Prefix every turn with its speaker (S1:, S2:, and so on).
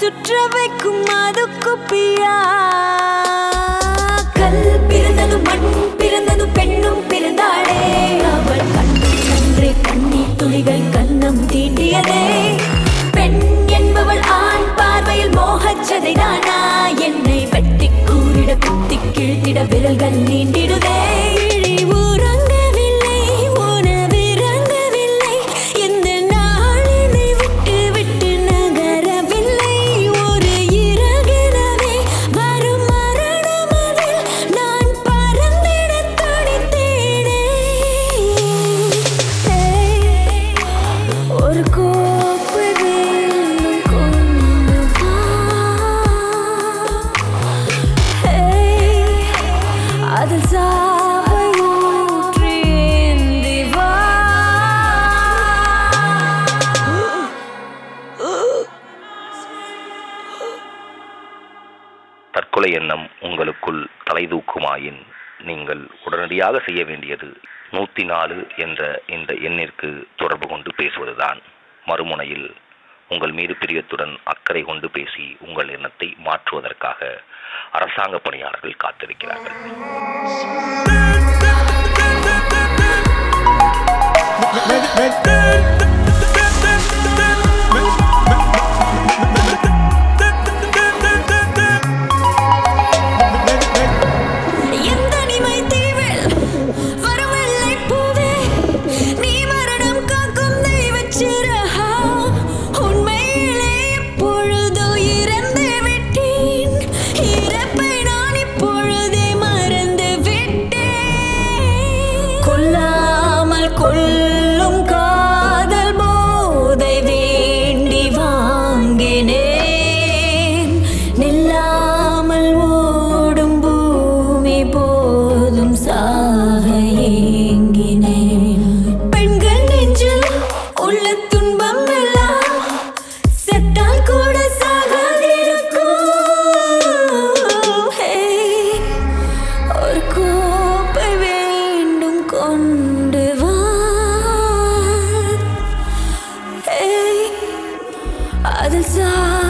S1: சுற்ற வைக்கும் மது குப்பியா கல் பிறந்ததும் மண் பிறந்ததும் பெண்ணும் பிறந்தாளே அவள் கண்ணும் நன்றே கண்ணீர் துளிகள் கண்ணம் தீண்டியதே பெண் என்பவள் ஆண் பார்வையில் மோகச்சதை தானா என்னை வெட்டி கூறிட குத்தி கிழித்திட விரல்கள் நீண்டிடுதே இழி உறங்கவில்லை உணவிறங்கவில்லை இந்த நாளினை விட்டு விட்டு நகரவில்லை ஒரு இறகினவே வரும் மரணமதில் நான் பறந்திட துடித்தேனே ஒரு கோப்பை வேணும் கொண்டு வா அதில் சாவை ஊற்றி ஏந்தி வா
S2: தற்கொலை எண்ணம் உங்களுக்குள் தலைதூக்குமாயின் நீங்கள் உடனடியாக செய்ய வேண்டியது நூற்றி நாலு என்ற இந்த எண்ணிற்கு தொடர்பு கொண்டு பேசுவதுதான் மறுமுனையில் உங்கள் மீது பிரியத்துடன் அக்கறை கொண்டு பேசி உங்கள் எண்ணத்தை மாற்றுவதற்காக அரசாங்க பணியாளர்கள் காத்திருக்கிறார்கள்
S1: எந்த நிமை தீவில் வரும் வெள்ளை பூவே நீ மரணம் காக்கும் தெய்வச் சிறகா உண்மையிலே எப்பொழுதோ இறந்து விட்டேன் இறப்பை நான் இப்பொழுதே மறந்து விட்டேன் கொல்லாமல் கொல்லும் காதல் போதை வேண்டி வாங்கினேன் நில்லாமல் ஓடும் பூமி போதும் சாக ஏங்கினேன் பெண்கள் நெஞ்சில் உள்ள துன்பம் எல்லாம் செத்தால் கூட சாகாதிருக்கும் ஹே, ஒரு கோப்பை வேண்டும் கொண்டு வா ஹே, அதில் சா